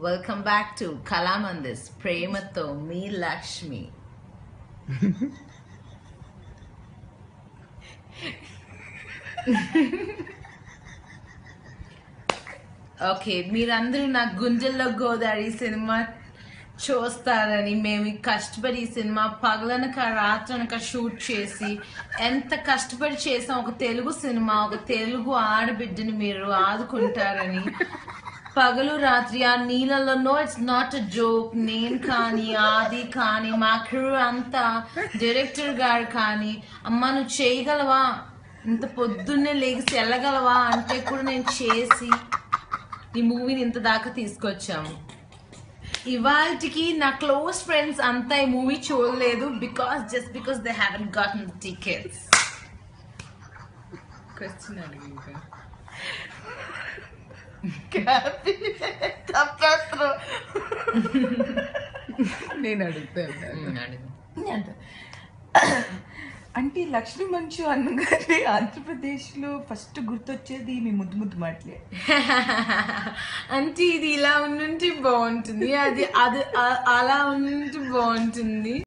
welcome back to కళామందిస్ ప్రేమతో మీ Lakshmi okay మీరందరూ నా గుంజల్లో గోదావరి సినిమా చూస్తారని మేము ఈ కష్టపడి ఈ సినిమా పగలనక రాత్రనక షూట్ చేసి ఎంత కష్టపడి చేసాం ఒక తెలుగు సినిమా ఒక తెలుగు ఆడబిడ్డని మీరు ఆదుకుంటారని పగలు రాత్రి ఆ నీళ్ళలో no it's not a joke నేను కానీ ఆది కానీ మా క్రూ అంతా డైరెక్టర్ గారు కానీ అమ్మ నువ్వు చేయగలవా ఇంత పొద్దున్నే లేచి వెళ్ళగలవా అంటే కూడా నేను చేసి ఈ మూవీని ఇంత దాకా తీసుకొచ్చాము ఇవాళకి నా క్లోజ్ ఫ్రెండ్స్ అంతా ఈ మూవీ చూడలేదు because just because they haven't gotten tickets question అడిగి ఇంకా నేను అడుగుతాను ఉమ్, అడుగు అంటే లక్ష్మీ మంచు అన్నగారి ఆంధ్రప్రదేశ్లో ఫస్ట్ గుర్తొచ్చేది మీ ముద్దు ముద్దు మాటలే అంటే ఇది ఇలా ఉండుంటే బాగుంటుంది అది అది అ- అలా ఉండుంటే బాగుంటుంది